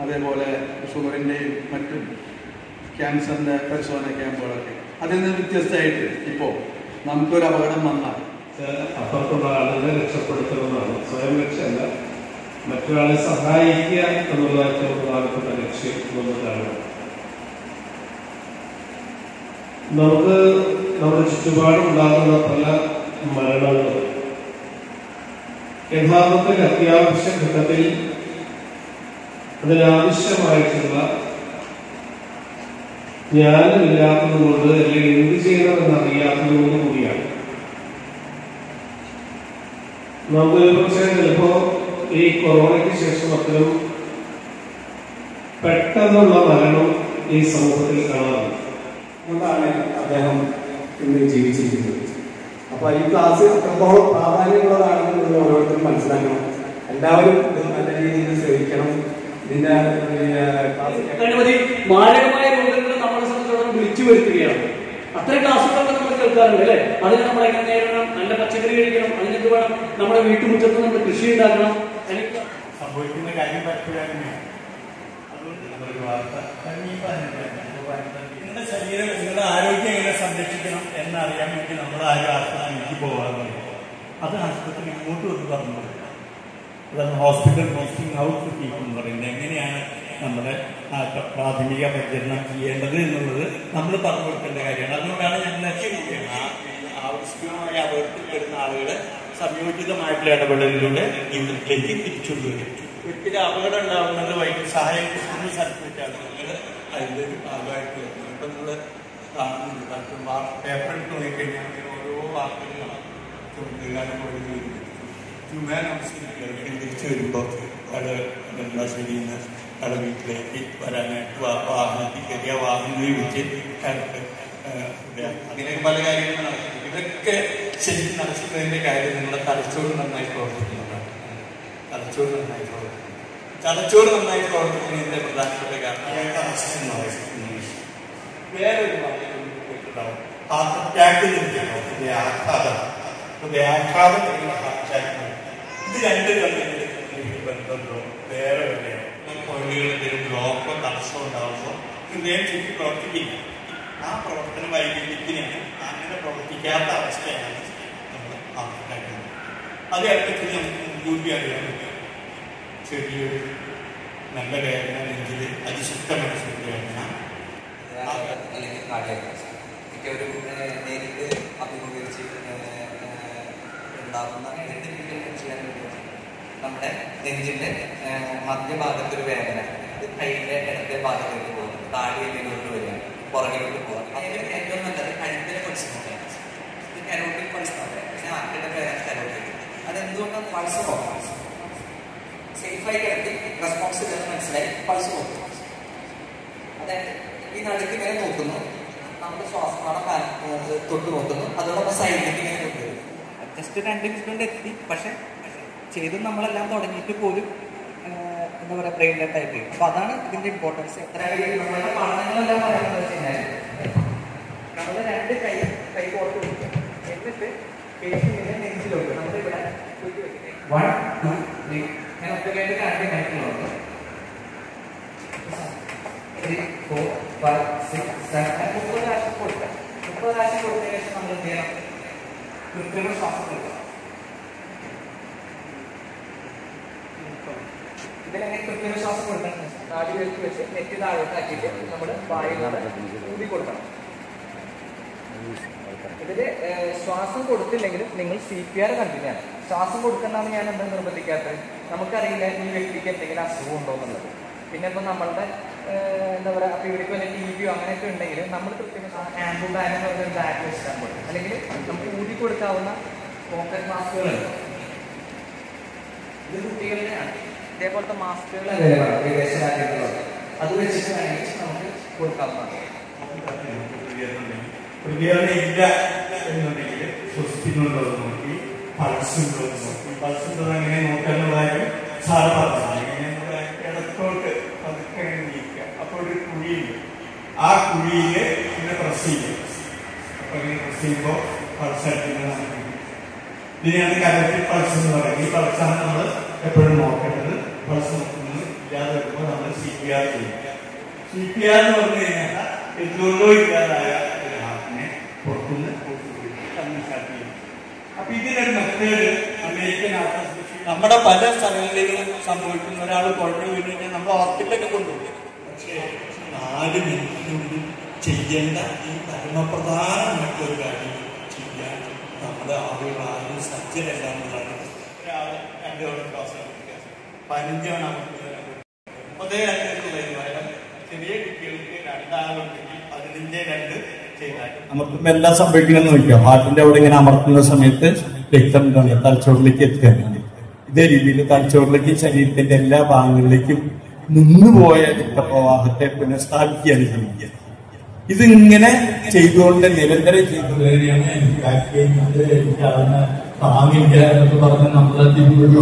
അതേപോലെ ഷുഗറിൻ്റെയും മറ്റും ക്യാൻസറിൻ്റെ പരിശോധന ക്യാമ്പുകളൊക്കെ അതിൽ നിന്ന് വ്യത്യസ്തമായിട്ട് ഇപ്പോൾ നമുക്കൊരു അപകടം വന്നാൽ അപ്പുറത്തുള്ള ആളുകളെ രക്ഷപ്പെടുത്തണമെന്നാണ് സ്വയം രക്ഷയല്ല മറ്റൊരാളെ സഹായിക്കുക എന്നുള്ളതായിട്ട് പ്രധാനപ്പെട്ട ലക്ഷ്യം എന്നുള്ളതാണ് നമുക്ക് നമ്മുടെ ചുറ്റുപാടുണ്ടാകുന്ന പല മരണങ്ങളും യഥാർത്ഥത്തിൽ അത്യാവശ്യ ഘട്ടത്തിൽ അതിനാവശ്യമായിട്ടുള്ള ജ്ഞാനമില്ലാത്തത് കൊണ്ട് അല്ലെങ്കിൽ എന്ത് ചെയ്യണമെന്ന് അറിയാത്തത് കൊണ്ട് കൂടിയാണ് നമുക്ക് പക്ഷേ ചിലപ്പോ ഈ കൊറോണയ്ക്ക് ശേഷം അത്തരം പെട്ടെന്നുള്ള മരണം ഈ സമൂഹത്തിൽ കാണാറുണ്ട് കൊണ്ടാണ് അദ്ദേഹം ഇന്ന് ജീവിച്ചിരിക്കുന്നത് അപ്പൊ ഈ ക്ലാസ് എത്രത്തോളം പ്രാധാന്യമുള്ളതാണെന്ന് നിങ്ങൾ ഓരോരുത്തരും മനസ്സിലാക്കണം എല്ലാവരും ഇത് നല്ല രീതിയിൽ ശ്രമിക്കണം ഇതിന്റെ ഏഹ്, ക്ലാസ് ഒട്ടനവധി മാരകമായ രോഗങ്ങൾ നമ്മളെ സംബന്ധിച്ചിടത്തോളം വിളിച്ചു വരുത്തുകയാണ് അത്തരം ക്ലാസ്സുകളൊക്കെ നമ്മൾ കേൾക്കാറുണ്ട് അല്ലേ അതിന് നമ്മൾ എങ്ങനെ നേരിടണം നല്ല പച്ചക്കറി കഴിക്കണം അതിനെന്ത് വേണം നമ്മുടെ വീട്ടുമുറ്റത്ത് നമ്മൾ കൃഷി ഉണ്ടാക്കണം അല്ലെങ്കിൽ സംഭവിക്കുന്ന കാര്യം പലപ്പോഴും അതുകൊണ്ട് നമ്മളൊരു വാർത്ത നിങ്ങളുടെ ശരീരം നിങ്ങളുടെ ആരോഗ്യം എങ്ങനെ സംരക്ഷിക്കണം എന്നറിയാൻ വേണ്ടി നമ്മൾ ആരും ആശുപത്രിയിലേക്ക് പോകാറുണ്ട് അത് ആശുപത്രി ഇങ്ങോട്ട് വന്ന് പറഞ്ഞു കൊടുക്കുക അതാണ് hospital posting out to people എന്ന് പറയുന്നത് എങ്ങനെയാണ് നമ്മുടെ ആ പ്ര- പ്രാഥമിക പരിചരണം ചെയ്യേണ്ടത് എന്നുള്ളത് നമ്മൾ പറഞ്ഞു കൊടുക്കേണ്ട കാര്യമാണ് അതുകൊണ്ടാണ് ഞങ്ങൾ ആ- ആവശ്യമായ അപകടത്തിൽ വരുന്ന ആളുകളെ സംയോജിതമായിട്ടുള്ള ഇടപെടലിലൂടെ ജീവിതത്തിലേക്ക് തിരിച്ചുകൊണ്ടുവരും ഒരിക്കലും അപകടം ഉണ്ടാകുന്നത് വൈദ്യസഹായം കിട്ടുന്ന സ്ഥലത്ത് വെച്ചാണ് ഞങ്ങൾ അതിൻ്റെ ഒരു ഭാഗമായിട്ട് വരുന്നത് ഇപ്പം നിങ്ങൾ കാണുന്നുണ്ട് പലപ്പോഴും വാർ- പേപ്പർ എടുത്ത് നോക്കിക്കഴിഞ്ഞാൽ അങ്ങനെ ഓരോ വാർത്തകളാണ് തൊഴിലാളി പോയി ഹ്യൂമാൻ തിരിച്ചു വരുമ്പോൾ അയാള് നെടുമ്പാശ്ശേരിയിൽ നിന്ന് അയാളെ വീട്ടിലേക്ക് വരാനായിട്ട് വാ- വാഹനത്തിൽ കയറിയ വാഹനത്തിൽ വെച്ച് അയാൾക്ക് ഏഹ്, ഇവിടെ അങ്ങനെ പല കാര്യങ്ങളും നടക്കുന്നു ഇതൊക്കെ ശരിക്കും നടക്കുന്നതിന്റെ കാര്യം നിങ്ങളുടെ തലച്ചോറ് നന്നായി പ്രവർത്തിക്കുന്നതാണ് തലച്ചോറ് നന്നായി പ്രവർത്തിക്കുന്നു തലച്ചോറ് നന്നായി പ്രവർത്തിക്കുന്നതിന്റെ പ്രധാനപ്പെട്ട കാരണം അയാൾക്ക് അറസ്റ്റ് വേറൊരു വാർത്ത കേട്ടിട്ടുണ്ടാവും ഹാർട്ട് അറ്റാക്ക് ലഭിക്കണം ആഘാതം വ്യാഘാതം ഹാർട്ട് അറ്റാക്ക് ഇത് രണ്ട് തമ്മിൽ ബന്ധമുണ്ടോ വേറെ വരെയോ പോയിന്റുകൾ എന്തെങ്കിലും ബ്ലോക്കോ തടസ്സമോ ഉണ്ടാകുമ്പോൾ ഹൃദയം ചുറ്റി പ്രവർത്തിക്കില്ല ആ പ്രവർത്തന വൈകല്യത്തിനാണ് അങ്ങനെ പ്രവർത്തിക്കാത്ത അവസ്ഥയാണ് നമ്മൾ ഹാർട്ട് അറ്റാക്ക് അത് അടുത്തത്തിൽ നമുക്ക് മുൻകൂട്ടി അറിയാൻ പറ്റും ചെറിയൊരു നല്ല വേദന നെഞ്ചിൽ അതിശക്തമായ വേദന അല്ലെങ്കിൽ കാർഡിയാക് ഒക്കെ ഒരു ഏഹ്, നേരിട്ട് അഭിമുഖീകരിച്ച് ഏഹ്, ഏഹ്, ഉണ്ടാകുന്ന എന്തെങ്കിലും ചെയ്യാൻ വേണ്ടി നമ്മുടെ നെഞ്ചിന്റെ ഏഹ്, മധ്യഭാഗത്തൊരു വേദന അത് കൈയിന്റെ ഇടത്തെ ഭാഗത്തേക്ക് പോകും താടിയിലേക്ക് വരിക പുറകിലോട്ട് പോകുക അതിന് ഏറ്റവും നല്ലത് കഴുത്തിനെ പൾസ് നോക്കാം ഇത് കരോട്ടിക് പൾസ് നോക്കാം പിന്നെ ആർക്കിന്റെ പേരാണ് കരോട്ടിക് അതെന്തുകൊണ്ടാണ് പൾസ് നോക്കാം സേഫായി കിടത്തി റെസ്പോൺസ് ഇല്ലെന്ന് മനസ്സിലായി പൾസ് നോക്കും അതായത് ഈ നടുക്ക് ഇങ്ങനെ നോക്കുന്നു നമ്മുടെ ശ്വാസനാളം കാ- ഏഹ് തൊട്ട് നോക്കുന്നു അതോടൊപ്പം സൈഡിലേക്ക് ഇങ്ങനെ കൊണ്ടുവരും ജസ്റ്റ് രണ്ട് മിനിറ്റ് കൊണ്ട് എത്തി പക്ഷെ ചെയ്ത് നമ്മളെല്ലാം തുടങ്ങിയിട്ട് പോലും ഏഹ് എന്താ പറയുക ബ്രെയിൻ ഡെത്ത് ആയിട്ട് പോയി. അപ്പൊ അതാണ് ഇതിന്റെ ഇമ്പോർട്ടൻസ് എത്ര നമ്മുടെ പഠനങ്ങളെല്ലാം പറയുന്നത് വെച്ച് കഴിഞ്ഞാൽ നമ്മുടെ രണ്ട് കൈ കൈ പുറത്ത് വെക്കുക എന്നിട്ട് പേഷ്യന്റിനെ നെഞ്ചിലോട്ട് നമ്മളിവിടെ വൺ ടു ത്രീ ഞാൻ ഒറ്റയ്ക്കായിട്ട് രണ്ട് കണക്കിലുണ്ട് three four five six seven മുപ്പത് പ്രാവശ്യം കൊടുക്കാം മുപ്പത് പ്രാവശ്യം കൊടുത്തതിന് ശേഷം നമ്മൾ എന്ത് ചെയ്യണം കൃത്രിമ ശ്വാസം കൊടുക്കണം ഇതിലെങ്ങനെ കൃത്രിമ ശ്വാസം കൊടുക്കണം നാടികൾക്ക് വെച്ച് നെറ്റ് താഴോട്ടാക്കിയിട്ട് നമ്മൾ വായുവിലൂടെ ഊതി കൊടുക്കണം ഇതില് ഏഹ്, ശ്വാസം കൊടുത്തില്ലെങ്കിലും നിങ്ങൾ സി പി ആർ കണ്ടിന്യൂ ആണ് ശ്വാസം കൊടുക്കണ്ടെന്ന് ഞാൻ എന്താ നിർബന്ധിക്കാത്തത് നമുക്കറിയില്ല ഈ വ്യക്തിക്ക് എന്തെങ്കിലും അസുഖം ഉണ്ടോ എന്നുള്ളത് പിന്നെ ഇപ്പൊ നമ്മളുടെ ഏഹ്, എന്താ പറയാ അപ്പൊ ഇവർക്ക് വല്ല ടി വിയോ അങ്ങനെയൊക്കെ ഉണ്ടെങ്കിൽ നമ്മൾ കൃത്യമായി ആംബു ബാൻ എന്ന് പറഞ്ഞ ഒരു ബാഗ് വെച്ചിട്ടാൽ മതി അല്ലെങ്കിൽ നമുക്ക് ഊതി കൊടുക്കാവുന്ന പോക്കറ്റ് മാസ്കുകളുണ്ട് ഇത് കുട്ടികളുടെയാണ് ഇതേപോലത്തെ മാസ്കുകൾ വിദേശ രാജ്യങ്ങളിലുണ്ട് അത് വെച്ചിട്ട് വേണമെങ്കിൽ നമുക്ക് കൊടുക്കാവുന്നതാണ് പ്രതികരണം ഇല്ല എന്നുണ്ടെങ്കിൽ ശ്വസിക്കുന്നുണ്ടോ എന്ന് നോക്കി പൾസ് ഉണ്ടോ എന്ന് നോക്കി പൾസ് ഉണ്ടോ എന്ന് എങ്ങനെ നോക്കാനുള്ള കാര്യം സാറ് പറഞ്ഞു എങ്ങനെ നമ്മുടെ ഇടത്തോട്ട് പതുക്കെ ഇങ്ങനെ നീക്കുക അപ്പോൾ ഒരു കുഴിയുണ്ട് ആ കുഴിയിൽ ഇങ്ങനെ പ്രസ് ചെയ്യും അപ്പൊ ഇങ്ങനെ പ്രസ് ചെയ്യുമ്പോൾ പൾസ് അടിക്കുന്നത് ഇതിനെയാണ് കലക്ടീവ് പൾസ് എന്ന് പറയുന്നത് ഈ പൾസാണ് നമ്മൾ എപ്പോഴും നോക്കേണ്ടത് പൾസ് നോക്കുന്നത് ഇല്ലാതെ വരുമ്പോൾ നമ്മൾ സി പി ആർ ചെയ്യും സി പി ആർ എന്ന് പറഞ്ഞു കഴിഞ്ഞാൽ എന്തുകൊണ്ടോ ഇല്ലാതായ ഒരു ഹാർട്ടിനെ പുറത്തുനിന്ന് സ്റ്റാർട്ട് ചെയ്യും അപ്പൊ ഇതിനൊരു മെത്തേഡ് അമേരിക്കൻ ആർട്ടിസ്റ്റ് നമ്മുടെ പല സ്ഥലങ്ങളിലും സംഭവിക്കുന്ന ഒരാൾ കുഴഞ്ഞു വീണ് കഴിഞ്ഞാൽ നമ്മൾ ഹോസ്പിറ്റലൊക്കെ കൊണ്ടുപോകും പക്ഷേ നാല് മിനിറ്റിനുള്ളിൽ ചെയ്യേണ്ട ഈ പരമപ്രധാനമായിട്ടുള്ള ഒരു കാര്യം ചെയ്യാൻ നമ്മുടെ ആളുകൾ ആരും സജ്ജരല്ല എന്നുള്ളതാണ് ഒരാൾ രണ്ട് തവണ ക്ലാസ് പതിനഞ്ച് തവണ അതേ അല്ലെ ചെറിയ കുട്ടികൾക്ക് രണ്ടാളുണ്ടെങ്കിൽ പതിനഞ്ച് രണ്ട് ചെയ്താൽ അമർത്തുമ്പോൾ എല്ലാം സംഭവിക്കണമെന്ന് നോക്കിയോ ഹാർട്ടിന്റെ അവിടെ ഇങ്ങനെ അമർത്തുന്ന സമയത്ത് രക്തം എന്താണ് തലച്ചോറിലേക്ക് എത്തുകയാണ് ഇതേ രീതിയിൽ തലച്ചോറിലേക്ക് ശരീരത്തിന്റെ എല്ലാ ഭാഗങ്ങളിലേക്കും നിന്നുപോയ രക്തപ്രവാഹത്തെ പുനഃസ്ഥാപിക്കുകയാണ് ചെയ്യുക ഇതിങ്ങനെ ചെയ്തുകൊണ്ട് നിരന്തരം ചെയ്തുകൊണ്ടിരിക്കുകയാണ് എനിക്ക് back pain ഉണ്ട്, എനിക്ക് അതിന് താങ്ങില്ല എന്നൊക്കെ പറഞ്ഞ് നമ്മളെ തിരിഞ്ഞു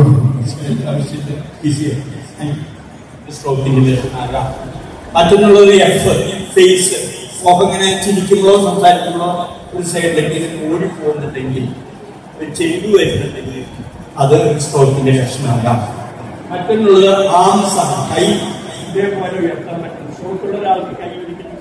സ്ട്രോക്കിങ്ങിൽ ആകാം മറ്റൊന്നുള്ളത് എഫ് ഫേസ് മുഖം ഇങ്ങനെ ചിരിക്കുമ്പോഴോ സംസാരിക്കുമ്പോഴോ ഒരു സൈഡിലേക്ക് ഇത് ഓടി പോകുന്നുണ്ടെങ്കിൽ ഇത് ചെയ്തു വരുന്നുണ്ടെങ്കിൽ അത് സ്ട്രോക്കിന്റെ ലക്ഷണമാകാം മറ്റൊന്നുള്ളത് ആംസ് ആണ് കൈ ഇതേപോലെ ഉയർത്താൻ പറ്റും സ്ട്രോക്കുള്ള ഒരാൾക്ക് കൈ പിടിക്കണമെങ്കിൽ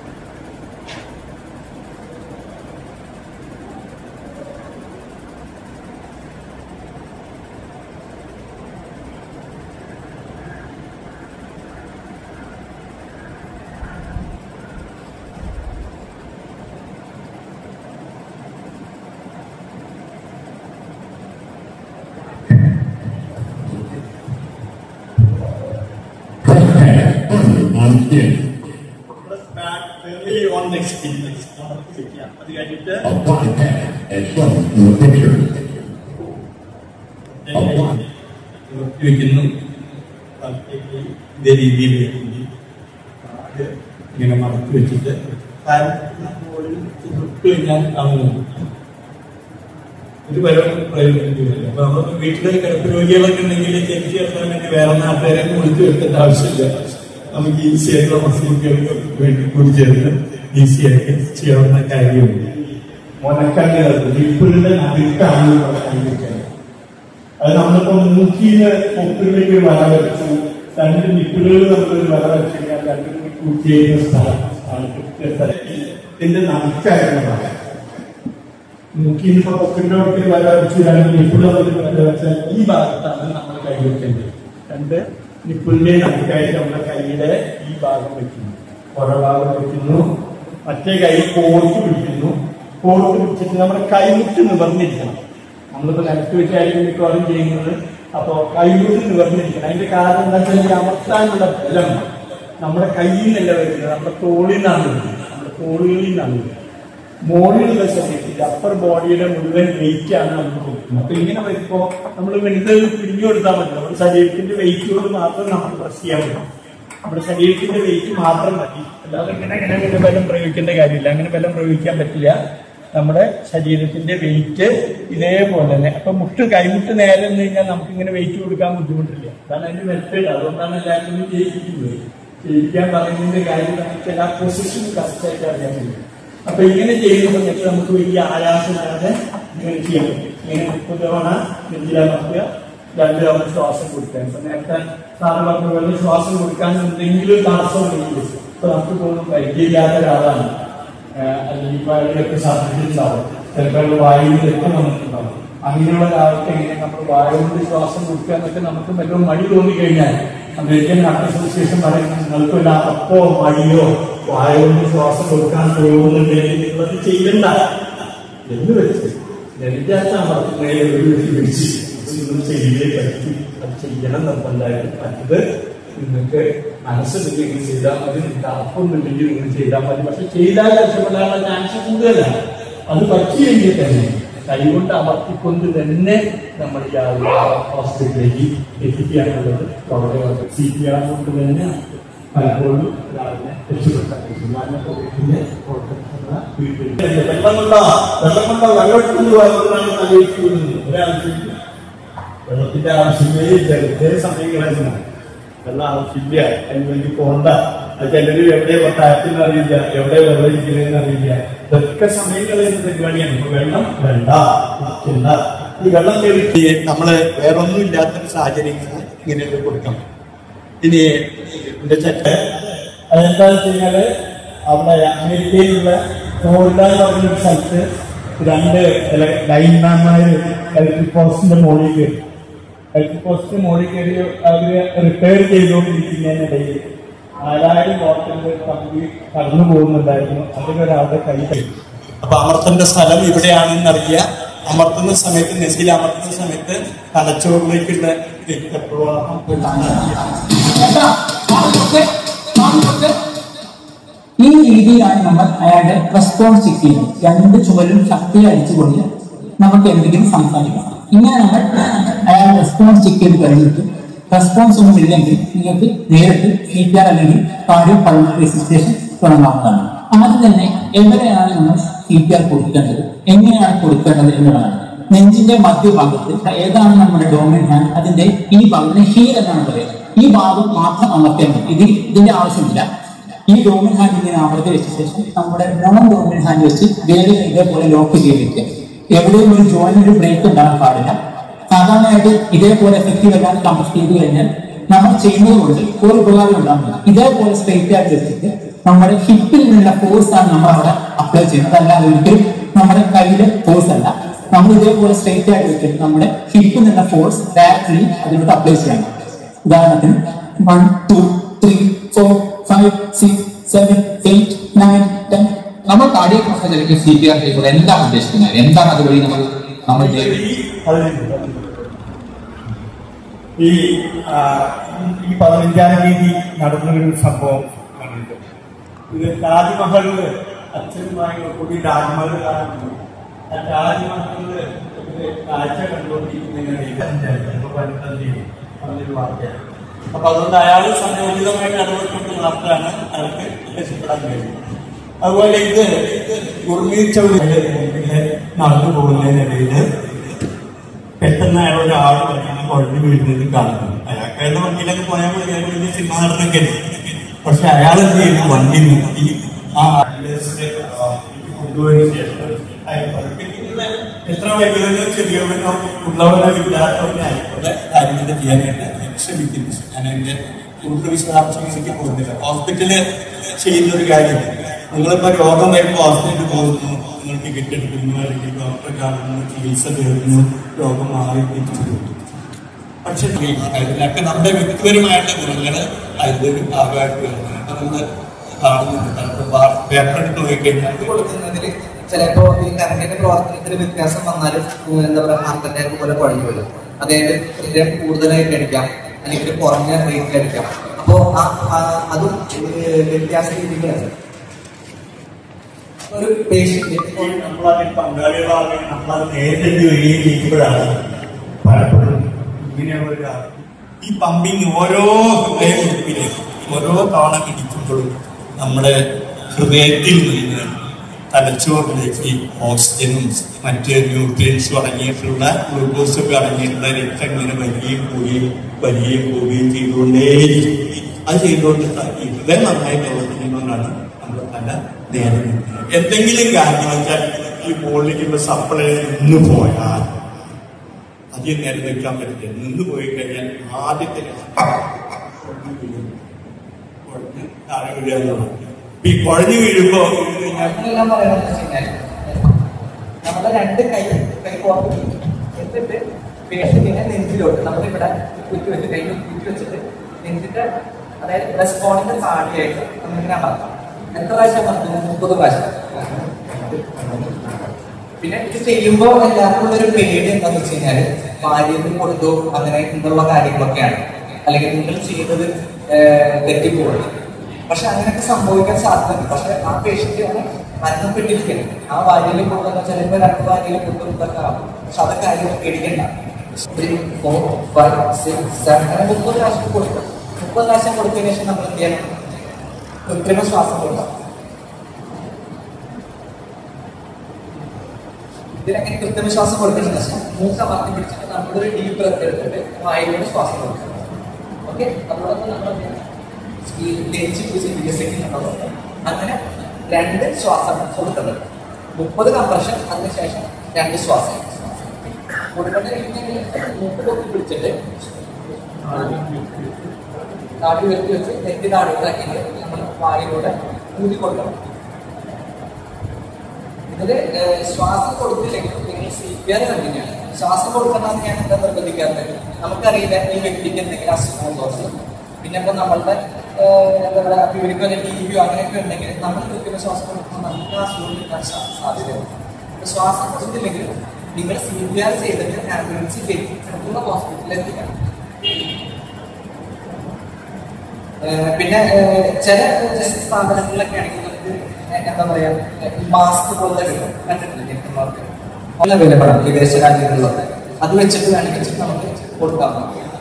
I'm here. Firmly on the experience. അത് കഴിഞ്ഞിട്ട് A bypass as shown in the picture. വെക്കുന്നു ബാക്കിയൊക്കെ ഇതേ രീതിയിൽ വെക്കുന്നു അത് ഇങ്ങനെ മറച്ചു വെച്ചിട്ട് തൊട്ട് കഴിഞ്ഞാൽ അങ്ങനെ ഒരു പരം പ്രയോജനത്തില്ല അപ്പൊ നമ്മൾ വീട്ടിലെ കിടപ്പ് രോഗികളൊക്കെ ഉണ്ടെങ്കിൽ ചെക്ക് ചേർത്താൻ വേണ്ടി വേറെ നാട്ടുകാരെ കുളിച്ചു വെക്കേണ്ട ആവശ്യമില്ല നമുക്ക് ഈസി ആയിട്ടുള്ള മസിലുകൾക്ക് വേണ്ടി കൂടി ചേർത്ത് ഈസി ആയിട്ട് ചെയ്യാവുന്ന കാര്യമുണ്ട് മുനക്കല്ലുകൾ ഇപ്പോഴുടെ നടുക്കാണ് കൈവയ്ക്കുന്നത് അത് നമ്മളിപ്പോ മൂക്കിന്ന് പൊക്കിലേക്ക് വര വെച്ചു രണ്ട് നിപ്പിളുകൾ നമ്മളൊരു വര വെച്ച് കഴിഞ്ഞാൽ രണ്ടും കൂട്ടി ചെയ്യുന്ന സ്ഥലം ആണ് കൃത്യസ്ഥലം. ഇതിന്റെ നടുക്കായിരുന്നു പറയാം മൂക്കിന്ന് ഇപ്പൊ പൊക്കിന്റെ അടുത്ത് വര വെച്ച് രണ്ട് നിപ്പിൾ നമ്മൾ വര വെച്ചാൽ ഈ ഭാഗത്താണ് നമ്മൾ കൈ വെക്കേണ്ടത് രണ്ട് നിപ്പിളിന്റെ നടുക്കായിട്ട് നമ്മുടെ കൈയുടെ ഈ ഭാഗം വെക്കുന്നു പുറഭാഗം വെക്കുന്നു മറ്റേ കൈ കോർത്ത് പിടിക്കുന്നു കോർത്ത് പിടിച്ചിട്ട് നമ്മുടെ കൈമുട്ട് നിവർന്നിരിക്കണം നമ്മളിപ്പോ നിലത്ത് വെച്ചായിരിക്കും മിക്കവാറും ചെയ്യുന്നത് അപ്പോ കൈമുട്ട് നിവർന്നിരിക്കണം അതിന്റെ കാരണം എന്താ വെച്ചാൽ ഈ അമർത്താനുള്ള ബലം നമ്മുടെ കയ്യിൽ നിന്നല്ല വരുന്നത് നമ്മുടെ തോളിൽ നിന്നാണ് വരുന്നത് നമ്മുടെ തോളുകളിൽ നിന്നാണ് വരുന്നത് മോളിലുള്ള ശരീരത്തിൽ അപ്പർ ബോഡിയുടെ മുഴുവൻ വെയിറ്റ് ആണ് നമുക്ക് കൊടുക്കുന്നത് അപ്പൊ ഇങ്ങനെ വരുമ്പോ നമ്മൾ വെറുതെ പിടിഞ്ഞു കൊടുത്താൽ മതി നമ്മുടെ ശരീരത്തിന്റെ വെയിറ്റ് കൊണ്ട് മാത്രം നമ്മൾ പ്രസ് ചെയ്യാൻ പറ്റും നമ്മുടെ ശരീരത്തിന്റെ വെയിറ്റ് മാത്രം മതി അല്ലാതെ ഇങ്ങനെ ഇങ്ങനെ ഇങ്ങനെ ബലം പ്രയോഗിക്കേണ്ട കാര്യമില്ല അങ്ങനെ ബലം പ്രയോഗിക്കാൻ പറ്റില്ല നമ്മുടെ ശരീരത്തിന്റെ വെയിറ്റ് ഇതേപോലെ തന്നെ അപ്പൊ മുട്ട് കൈമുട്ട് നേരെ നിന്ന് കഴിഞ്ഞാൽ നമുക്ക് ഇങ്ങനെ വെയിറ്റ് കൊടുക്കാൻ ബുദ്ധിമുട്ടില്ല അതാണ് അതിന്റെ മെത്തേഡ് അതുകൊണ്ടാണ് എല്ലാവരും ചെയ്യിപ്പിക്കുന്നത് ചെയ്യിക്കാൻ പറയുന്നതിന്റെ കാര്യം നമുക്ക് എല്ലാ പൊസിഷൻ കറക്റ്റ് ആയിട്ട് അറിയാൻ പറ്റും അപ്പൊ ഇങ്ങനെ ചെയ്യുന്ന സമയത്ത് നമുക്ക് വലിയ ആയാസമില്ലാതെ ഇങ്ങനെ ചെയ്യാൻ പറ്റും ഇങ്ങനെ മുപ്പത് തവണ നെഞ്ചിലമർത്തുക രണ്ട് തവണ ശ്വാസം കൊടുക്കാൻ ഇപ്പൊ നേരത്തെ സാറ് പറഞ്ഞ പോലെ ശ്വാസം കൊടുക്കാൻ എന്തെങ്കിലും തടസ്സമുണ്ടെങ്കിൽ ഇപ്പൊ നമുക്ക് തോന്നും പരിചയമില്ലാത്ത ഒരാളാണ് ആഹ് അല്ലെങ്കിൽ ഇപ്പൊ അതിലൊക്കെ സാധിച്ചിട്ടുണ്ടാവും ചിലപ്പോൾ വായുവിലൊക്കെ നമുക്കുണ്ടാവും അങ്ങനെയുള്ള ഒരാൾക്ക് എങ്ങനെ നമ്മൾ വായു കൊണ്ട് ശ്വാസം കൊടുക്കുക എന്നൊക്കെ നമുക്ക് വല്ലതും മടി തോന്നിക്കഴിഞ്ഞാൽ അമേരിക്കൻ ഹാർട്ട് അസോസിയേഷൻ പറയുന്നത് നിങ്ങൾക്ക് വല്ല അപ്പോ മടിയോ വായു കൊണ്ട് ശ്വാസം കൊടുക്കാൻ പോകുന്നുണ്ടെങ്കിൽ നിങ്ങളത് ചെയ്യണ്ട എന്ന് വെച്ച് ലളിതാത്ത അമർത്തുന്നതിൽ ഒരു വെച്ച് പിടിച്ച് നിങ്ങൾ ചെയ്തേ പറ്റും അത് ചെയ്യണം നിർബന്ധമായിട്ട് മറ്റത് നിങ്ങൾക്ക് മനസ്സില്ലെങ്കിൽ ചെയ്താൽ മതി നിങ്ങൾക്ക് അർപ്പമൊന്നുമില്ലെങ്കിൽ നിങ്ങൾ ചെയ്താൽ മതി പക്ഷെ ചെയ്താൽ രക്ഷപ്പെടാനുള്ള ചാൻസ് കൂടുതലാണ് അത് പറ്റിയെങ്കിൽ തന്നെ കൈകൊണ്ട് അമർത്തിക്കൊണ്ട് തന്നെ നമ്മൾ ഈ ആളുകളെ ഹോസ്പിറ്റലിലേക്ക് എത്തിക്കാനുള്ളത് വളരെ വളരെ സി പി ആർ കൊണ്ട് തന്നെ പലപ്പോഴും ഒരാളിനെ രക്ഷപ്പെടുത്താൻ പറ്റും ഞാനൊക്കെ വീട്ടിലെ പുറത്തുള്ള വീട്ടിൽ വെള്ളം കൊണ്ട വെള്ളം കൊണ്ട വെള്ളത്തിൽ വരുന്നതാണ് ആലോചിക്കുന്നത് ഒരാവശ്യമില്ല വെള്ളത്തിന്റെ ആവശ്യമേ ഇല്ല ഇതേ സമയങ്ങളായിരുന്നു വെള്ളം ആവശ്യമില്ല അതിന് വേണ്ടി പോണ്ട അത് ചിലര് എവിടെ താഴത്തിന് അറിയില്ല എവിടെ വെള്ളം ഇരിക്കുന്നതെന്ന് അറിയില്ല ഇതൊക്കെ സമയം കളയുന്ന പരിപാടിയാണ് ഇപ്പൊ വെള്ളം വേണ്ട കുടിക്കണ്ട ഈ വെള്ളം കയറി നമ്മള് വേറൊന്നും ഇല്ലാത്തൊരു സാഹചര്യങ്ങൾ ഇങ്ങനെയൊക്കെ കൊടുക്കണം ഇനി എന്റെ ചെക്ക അതെന്താന്ന് വെച്ച് കഴിഞ്ഞാല് അവിടെ അമേരിക്കയിലുള്ള ഫ്ലോറിഡ എന്ന് പറഞ്ഞൊരു സ്ഥലത്ത് രണ്ട് ലൈൻമാൻമാര് ഇലക്ട്രിക് പോസ്റ്റിന്റെ മുകളിൽ കയറി ഇലക്ട്രിക് പോസ്റ്റിന്റെ മുകളിൽ കയറി അവര് റിപ്പയർ ചെയ്തുകൊണ്ടിരിക്കുന്നതിനിടയിൽ നാലായിരം വോട്ടിന്റെ കമ്പി കടന്നു പോകുന്നുണ്ടായിരുന്നു അതിൽ ഒരാളുടെ കൈ കഴിഞ്ഞു അപ്പൊ അമർത്തേണ്ട സ്ഥലം ഇവിടെയാണെന്ന് അറിയുക അമർത്തുന്ന സമയത്ത് നെസിൽ അമർത്തുന്ന സമയത്ത് തലച്ചോറിലേക്കുള്ള രക്തപ്രവാഹം ഈ രീതിയിലാണ് നമ്മൾ അയാളുടെ റെസ്പോൺസ് ചെക്ക് ചെയ്യുന്നത് രണ്ട് ചുമലും ശക്തി അടിച്ചുകൊണ്ട് നമുക്ക് എന്തെങ്കിലും സംസാരിക്കണം ഇങ്ങനെ നമ്മൾ അയാളുടെ റെസ്പോൺസ് ചെക്ക് ചെയ്ത് കഴിഞ്ഞിട്ട് റെസ്പോൺസ് ഒന്നും ഇല്ലെങ്കിൽ നിങ്ങൾക്ക് നേരിട്ട് സി പി ആർ അല്ലെങ്കിൽ കാർഡിയോ പൾമണറി റെസിസ്റ്റേഷൻ തുടങ്ങാവുന്നതാണ് ആദ്യം തന്നെ എവിടെയാണ് നമ്മൾ സി പി ആർ കൊടുക്കേണ്ടത് എങ്ങനെയാണ് കൊടുക്കേണ്ടത് എന്നുള്ളതാണ് നെഞ്ചിന്റെ മധ്യഭാഗത്ത് ഏതാണ് നമ്മുടെ ഡോമിൻ ഹാൻഡ് അതിന്റെ ഈ ഭാഗത്തിന് ഹീൽ എന്നാണ് പറയുന്നത് ഈ ഭാഗം മാത്രം അമർത്തിയാൽ മതി ഇതിൽ ഇതിന്റെ ആവശ്യമില്ല ഈ ഡോമിൻ ഹാൻഡ് ഇങ്ങനെ അമർത്തി വെച്ച ശേഷം നമ്മുടെ നോൺ ഡോമിൻ ഹാൻഡ് വെച്ച് വേറെ ഇതേപോലെ ലോക്ക് ചെയ്ത് വെക്കുക എവിടെയും ഒരു ജോയിന്റ് ഒരു ബ്രേക്ക് ഉണ്ടാകാൻ പാടില്ല സാധാരണയായിട്ട് ഇതേപോലെ എഫക്റ്റീവ് എല്ലാം കംപ്ലീറ്റ് ചെയ്ത് കഴിഞ്ഞാൽ നമ്മൾ ചെയ്യുന്നത് കൊണ്ട് ഒരു ഉപകാരം ഉണ്ടാകുന്നില്ല ഇതേപോലെ സ്ട്രേറ്റ് ആയിട്ട് വെച്ചിട്ട് നമ്മുടെ ഹിപ്പിൽ നിന്നുള്ള ഫോഴ്സ് ആണ് നമ്മൾ അവിടെ അപ്ലൈ ചെയ്യുന്നത് അല്ലാതെ ഒരിക്കലും നമ്മുടെ കയ്യിലെ ഫോഴ്സ് അല്ല നമ്മൾ ഇതേപോലെ സ്ട്രേറ്റ് ആയിട്ട് വെച്ചിട്ട് നമ്മുടെ ഹിപ്പിൽ നിന്നുള്ള ഫോഴ്സ് ഡയറക്ട്ലി അതിലോട്ട് അപ്ലൈ ചെയ്യണം ഉദാഹരണത്തിന് one two three four five six seven eight nine ten നമ്മൾ cardiac massage C P R ചെയ്യുമ്പോൾ എന്താണ് ഉദ്ദേശിക്കുന്നത് എന്താണ് അതുവഴി നമ്മൾ നമ്മൾ ചെയ്യുന്നത് പതിനഞ്ച് ഈ ആ, ഈ പതിനഞ്ചാം തീയതി നടന്നൊരു സംഭവം കണ്ടിട്ട് ഇത് താജ്മഹലില് അച്ഛനുമായി കൂടി താജ്മഹൽ കാണുന്നു ആ താജ്മഹലില് ഒരു കാഴ്ച കണ്ടുകൊണ്ടിരിക്കുന്നതിനിടയിൽ ചിലപ്പോൾ പതിനെട്ടാം തീയതി പറഞ്ഞൊരു വാർത്തയാണ് അപ്പൊ അതുകൊണ്ട് അയാൾ സംയോജിതമായിട്ട് ഇടപെട്ടുകൊണ്ട് മാത്രമാണ് അയാൾക്ക് രക്ഷപ്പെടാൻ കഴിയുന്നത് അതുപോലെ ഇത് ഗുർമീത് ചൗധരി നടന്നു പോകുന്നതിനിടയിൽ പെട്ടെന്ന് അയാൾ ഒരാൾ വന്നിട്ട് കുഴഞ്ഞു വീഴുന്നത് കാണുന്നു അയാൾക്ക് അയാളുടെ വണ്ടിയിലൊക്കെ പോയാൽ മതി അയാൾ വലിയ സിനിമ നടന്നൊക്കെ പക്ഷെ അയാൾ എന്ത് ചെയ്തു വണ്ടി നിർത്തി ആ ആംബുലൻസിലേക്ക് കൊണ്ടുപോയതിനു ശേഷം അയാൾ പഠിപ്പിക്കുന്ന എത്ര വൈകുന്നേരം ചെറിയവനോ ഉള്ളവനോ ഇല്ലാത്തവനോ ആയിക്കോട്ടെ കാര്യങ്ങൾ ചെയ്യാനായിട്ട് ശ്രമിക്കുന്നു ഞാൻ എന്റെ കൂടുതൽ വിശദാംശങ്ങളിലേക്ക് പോകുന്നില്ല ഹോസ്പിറ്റലിൽ ചെയ്യുന്ന ഒരു കാര്യം നിങ്ങളിപ്പോ രോഗം വരുമ്പോൾ ഹോസ്പിറ്റലിൽ പോകുന്നു നിങ്ങൾ ടിക്കറ്റ് എടുക്കുന്നു അല്ലെങ്കിൽ ഡോക്ടറെ കാണുന്നു ചികിത്സ തേടുന്നു രോഗം മാറി തിരിച്ചു പോകുന്നു പക്ഷെ അതിലൊക്കെ നമ്മുടെ വ്യക്തിപരമായിട്ടുള്ള ഗുണങ്ങള് അതിലൊരു ഭാഗമായിട്ട് വരുന്നത് അപ്പൊ നമ്മള് കാണുന്നുണ്ട് പേപ്പർ എടുത്ത് നോക്കിക്കഴിഞ്ഞാൽ ഇത് കൊടുക്കുന്നതിൽ ചിലപ്പോ ഈ കറണ്ടിന്റെ പ്രവർത്തനത്തിൽ വ്യത്യാസം വന്നാലും ഉം, എന്താ പറയുക ഹാർട്ട് അറ്റാക്ക് പോലെ കുഴഞ്ഞു വരും അതായത് ഹൃദയം കൂടുതലായിട്ട് അടിക്കാം അല്ലെങ്കിൽ കുറഞ്ഞ റേറ്റിൽ അടിക്കാം അപ്പോ ആ- ആ- അതും ഏഹ്, വ്യത്യാസ രീതികളാണ് ഒരു പേഷ്യന്റ് നമ്മളതിൽ പങ്കാളികളാകുകയും നമ്മളത് നേരിട്ട് വരികയും ചെയ്യുമ്പോഴാണ് പലപ്പോഴും ഇങ്ങനെയുള്ള ഒരു ആ- ഈ പമ്പിങ് ഓരോ ഹൃദയമിടിപ്പിലും ഓരോ തവണ പിടിക്കുമ്പോഴും നമ്മുടെ ഹൃദയത്തിൽ നിന്ന് തലച്ചോറിലേക്ക് ഓക്സിജനും മറ്റ് ന്യൂട്രിയൻസും അടങ്ങിയിട്ടുള്ള ഗ്ലൂക്കോസ് ഒക്കെ അടങ്ങിയിട്ടുള്ള രക്തം ഇങ്ങനെ വരികയും പോവുകയും വരികയും പോവുകയും ചെയ്തുകൊണ്ടേയിരിക്കും അത് ചെയ്തുകൊണ്ട് ഈ ഹൃദയം നന്നായി പ്രവർത്തിക്കുന്നതുകൊണ്ടാണ് നമ്മുടെ തല നേരെ നിൽക്കുന്നത് എന്തെങ്കിലും കാരണം വെച്ചാൽ ഈ മുകളിലേക്കുള്ള സപ്ലൈ നിന്ന് പോയാൽ അധികം നേരം നിൽക്കാൻ പറ്റില്ല നിന്ന് പോയി കഴിഞ്ഞാൽ ആദ്യത്തെ കുഴഞ്ഞു വീഴും. കുഴഞ്ഞ് താഴെ വീഴുക എന്നുള്ളതാണ്. ഈ കുഴഞ്ഞു വീഴുമ്പോ ഞങ്ങളെല്ലാം പറയണമെന്ന് വെച്ച് കഴിഞ്ഞാൽ നമ്മുടെ രണ്ട് കൈ കൈ പുറത്ത് പിടിക്കും. എന്നിട്ട് പേഷ്യന്റിനെ നെഞ്ചിലോട്ട് നമ്മളിവിടെ കുറ്റി വെച്ച് കൈ കുറ്റി വെച്ചിട്ട് നെഞ്ചിന്റെ അതായത് റെസ്പോണ്ടിന്റെ താഴെയായിട്ട് നമ്മളിങ്ങനെ അമർത്താം എത്ര പ്രാവശ്യം അമർത്തും മുപ്പത് പ്രാവശ്യം പിന്നെ ഇത് ചെയ്യുമ്പോൾ എല്ലാവർക്കും ഉള്ള ഒരു പേടി എന്താന്ന് വെച്ച് കഴിഞ്ഞാല് ഭാര്യത്തിൽ കൊടുത്തു അങ്ങനെ എന്നുള്ള കാര്യങ്ങളൊക്കെയാണ് അല്ലെങ്കിൽ നിങ്ങൾ ചെയ്തത് ഏഹ്, തെറ്റിപ്പോകുന്നു പക്ഷെ അങ്ങനെയൊക്കെ സംഭവിക്കാൻ സാധ്യതയുണ്ട് പക്ഷെ ആ പേഷ്യന്റ് ആണ് മരണപ്പെട്ടിരിക്കുന്നത് ആ ഭാര്യയിൽ കൊണ്ടുവന്ന ചിലപ്പോൾ രണ്ട് ഭാര്യയിൽ കൊണ്ടുവന്നൊക്കെ ആവും പക്ഷെ അതൊക്കെ ആരും പേടിക്കണ്ട three four five six seven അങ്ങനെ മുപ്പത് പ്രാവശ്യം കൊടുക്കും മുപ്പത് പ്രാവശ്യം കൊടുത്തതിന് ശേഷം നമ്മൾ എന്ത് ചെയ്യണം കൃത്രിമ ശ്വാസം കൊടുക്കാം ഇതിനങ്ങനെ കൃത്രിമ ശ്വാസം കൊടുക്കുന്ന ശേഷം മൂക്ക് അമർത്തി പിടിച്ചിട്ട് നമ്മളൊരു ഡീപ്പ് ബ്രത്ത് എടുത്തിട്ട് വായിലൂടെ ശ്വാസം കൊടുക്കണം ഓക്കെ അതോടൊപ്പം നമ്മൾ ഈ നെഞ്ച് പിടിച്ച് വികസിക്കുന്നുണ്ടോ അങ്ങനെ രണ്ട് ശ്വാസം കൊടുക്കുന്നത് മുപ്പത് കംപ്രഷൻ അതിനുശേഷം രണ്ട് ശ്വാസം കൊടുക്കേണ്ട രീതിയിൽ മൂക്ക് പൊക്കി പിടിച്ചിട്ട് താടി ഉയർത്തി വെച്ച് നെറ്റ് താഴോട്ടാക്കിയിട്ട് നമ്മൾ വായിലൂടെ ഊതി കൊടുക്കണം ഇതില് ഏഹ്, ശ്വാസം കൊടുത്തില്ലെങ്കിൽ നിങ്ങൾ സി പി ആർ കണ്ടിന്യാണ് ശ്വാസം കൊടുക്കണമെന്ന് ഞാൻ എന്താ നിർബന്ധിക്കാത്തത് നമുക്കറിയില്ല ഈ വ്യക്തിക്ക് എന്തെങ്കിലും അസുഖമുണ്ടോ പിന്നെ ഇപ്പൊ നമ്മളുടെ ഏഹ്, എന്താ പറയുക പ്യൂരിക്കോ അല്ലെങ്കിൽ ടി വിയോ അങ്ങനെയൊക്കെ ഉണ്ടെങ്കിൽ നമ്മൾ കൃത്രിമ ശ്വാസം കൊടുക്കുമ്പോൾ നമുക്ക് ആ അസുഖം കിട്ടാൻ സാ- സാധ്യതയുണ്ട് അപ്പൊ ശ്വാസം കൊടുത്തില്ലെങ്കിൽ നിങ്ങൾ സി പി ആർ ചെയ്തിട്ട് ആംബുലൻസ് കയറ്റി അടുത്തുള്ള ഹോസ്പിറ്റലിൽ എത്തിക്കണം ഏഹ് പിന്നെ ഏഹ് ചില സ്ഥാപനങ്ങളിലൊക്കെ ആണെങ്കിൽ നമുക്ക് എന്താ പറയാ മാസ്ക് പോലത്തെ കിട്ടും കണ്ടിട്ടില്ലേ കിട്ടുന്നവർക്ക് നല്ല വിലപ്പെടാം വിദേശ രാജ്യങ്ങളിലൊക്കെ അത് വെച്ചിട്ട് വേണമെങ്കിൽ നമുക്ക് കൊടുക്കാം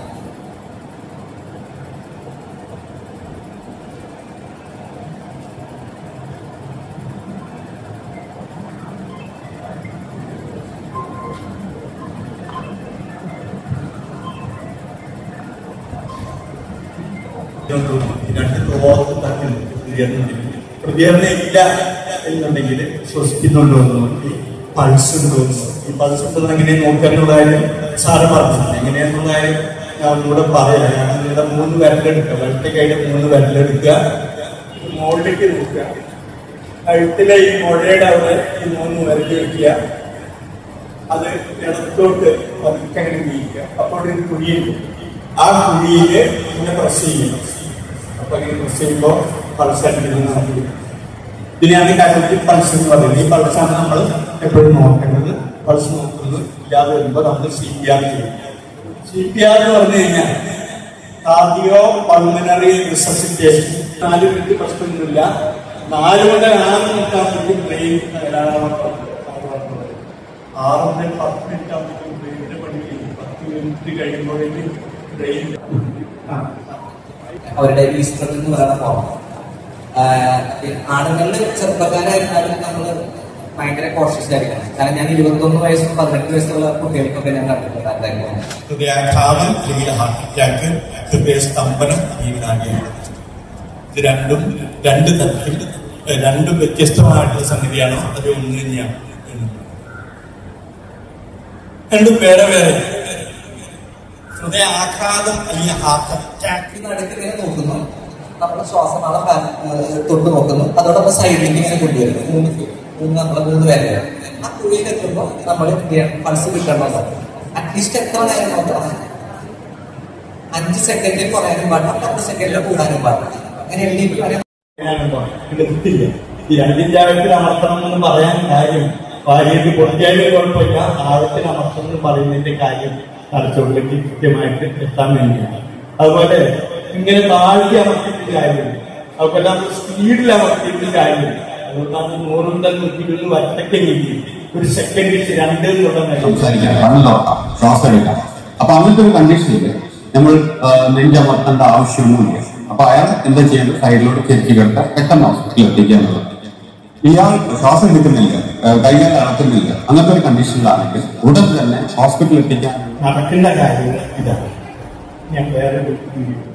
രണ്ട് തോർത്ത് തട്ടി പ്രതികരണം പ്രതികരണം ഇല്ല എന്നുണ്ടെങ്കിൽ ശ്വസിക്കുന്നുണ്ടോ എന്ന് നോക്കി പൾസ് ഉണ്ടോ എന്ന് നോക്കി പൾസ് ഉണ്ടെന്ന് എങ്ങനെ നോക്കുക എന്നുള്ള കാര്യം സാറ് പറഞ്ഞില്ല എങ്ങനെയാന്നുള്ള കാര്യം ഞാൻ ഒന്നുകൂടെ പറയാം ഞാൻ നിങ്ങളുടെ മൂന്ന് വിരലെടുക്കുക വലത്തെ കൈയുടെ മൂന്ന് വിരലെടുക്കുക മുകളിലേക്ക് നോക്കുക കഴുത്തിലെ ഈ മുഴയുടെ അവിടെ ഈ മൂന്ന് വിരൽ വയ്ക്കുക അത് ഇടത്തോട്ട് പതുക്കെ അങ്ങനെ വീഴിക്കുക അപ്പോൾ അവിടെ ഒരു കുഴിയുണ്ട് ആ കുഴിയില് ഇങ്ങനെ പ്രസ് ചെയ്യണം അപ്പൊ ഇങ്ങനെ പ്രസ് ചെയ്യുമ്പോൾ പൾസ് അടിക്കുന്നത് നമുക്ക് ഇതിനെയാണ് കരുത്തിൽ പൾസ് എന്ന് പറയുന്നത് ഈ പൾസാണ് നമ്മൾ എപ്പോഴും നോക്കേണ്ടത് പൾസ് നോക്കുന്നത് ഇല്ലാതെ വരുമ്പോൾ നമ്മൾ സി പി ആർ ചെയ്യും സി പി ആർ എന്ന് പറഞ്ഞു കഴിഞ്ഞാൽ കാർഡിയോ പൾമനറി റിസസിറ്റേഷൻ നാല് മിനിറ്റ് പ്രശ്നമൊന്നുമില്ല നാല് മുതൽ ആറ് മിനിറ്റ് ആകുമ്പോഴേക്കും ബ്രെയിൻ ആറ് മുതൽ പത്ത് മിനിറ്റ് ആകുമ്പോഴേക്കും ബ്രെയിനിന്റെ പണി ചെയ്യും പത്ത് മിനിറ്റ് കഴിയുമ്പോഴേക്കും ബ്രെയിൻ അവരുടെ ഈസ്ട്രജൻ എന്ന് പറയുന്ന ഫോം ആണുങ്ങളിൽ ചെറുപ്പക്കാരായിരുന്നാലും നമ്മൾ ഭയങ്കര കോഷ്യസ് ആയിരിക്കണം കാരണം ഞാൻ ഇരുപത്തൊന്ന് വയസ്സും പതിനെട്ട് വയസ്സുള്ള കുട്ടികൾക്കൊക്കെ ഞാൻ കണ്ടിട്ടുണ്ടായിരുന്നു ഹൃദയാഘാതം അല്ലെങ്കിൽ ഹാർട്ട് അറ്റാക്ക് ഹൃദയസ്തംഭനം ജീവനാടിയാണ് ഇത് രണ്ടും രണ്ട് തരത്തിൽ ഏഹ് രണ്ടും വ്യത്യസ്തമായിട്ടുള്ള സംഗതിയാണ് അത് ഒന്ന് തന്നെയാണ് രണ്ടും വേറെ വേറെ ഹൃദയാഘാതം അല്ലെങ്കിൽ ഹാർട്ട് അറ്റാക്ക് നടുക്ക് ഇങ്ങനെ നോക്കുന്നു നമ്മുടെ ശ്വാസനാളം ബാ- ഏഹ് തൊട്ട് നോക്കുന്നു അതോടൊപ്പം സൈഡിലേക്ക് ഇങ്ങനെ കൊണ്ടുവരുന്നു മൂന്ന് ഫീ- മൂന്ന് നമ്മളെ മൂന്ന് പേര് ആ കുഴിയിൽ എത്തുമ്പോൾ നമ്മൾ എന്ത് ചെയ്യണം പൾസ് കിട്ടണമെന്നുണ്ട് അറ്റ്ലീസ്റ്റ് എത്ര നേരം നോക്കണം അഞ്ച് സെക്കൻഡിൽ കുറയാനും പാടില്ല പത്ത് സെക്കൻഡിൽ കൂടാനും പാടില്ല അങ്ങനെ എണ്ണീറ്റ് വരെ ഞാനുണ്ടോ? എടുത്തില്ല ഈ രണ്ടിന്റെ ആഴത്തിൽ അമർത്തണം എന്ന് പറയാൻ കാര്യം ഭാര്യയ്ക്ക് പൊട്ടിയാലും കുഴപ്പമില്ല ആഴത്തിൽ അമർത്തണം എന്ന് പറയുന്നതിന്റെ കാര്യം തലച്ചോറിലേക്ക് കൃത്യമായിട്ട് എത്താൻ വേണ്ടിയാണ് അതുപോലെ ഇങ്ങനെ താഴ്ത്തി അമർത്തിയിട്ട് കാര്യമില്ല അതുപോലെ നമ്മൾ സ്പീഡിൽ അമർത്തിയിട്ട് കാര്യമില്ല അതുകൊണ്ടാണ് നൂറ് മുതൽ നൂറ്റി ഇരുപത് വറ്റയ്ക്ക് നീക്കി ഒരു സെക്കൻഡിൽ രണ്ട് എന്നുള്ള നിലയിൽ സംസാരിക്കാം കണ്ണു തുറക്കാം ശ്വാസം എടുക്കാം അപ്പൊ അങ്ങനത്തെ ഒരു കണ്ടീഷനിൽ നമ്മൾ ആ, നെഞ്ചമർത്തേണ്ട ആവശ്യമൊന്നുമില്ല അപ്പൊ അയാൾ എന്താ ചെയ്യേണ്ടത് സൈഡിലോട്ട് ചെരിച്ച് കിടക്കുക പെട്ടെന്ന് ഹോസ്പിറ്റലിൽ എത്തിക്കുക എന്നുള്ളത് ഇയാൾ ശ്വാസം എടുക്കുന്നില്ല ആ, കൈകാൽ അടക്കുന്നില്ല അങ്ങനത്തെ ഒരു കണ്ടീഷനിലാണെങ്കിൽ ഉടൻ തന്നെ ഹോസ്പിറ്റലിൽ എത്തിക്കാൻ നടക്കുന്ന കാര്യങ്ങൾ ഇതാണ് ഞാൻ വേറെ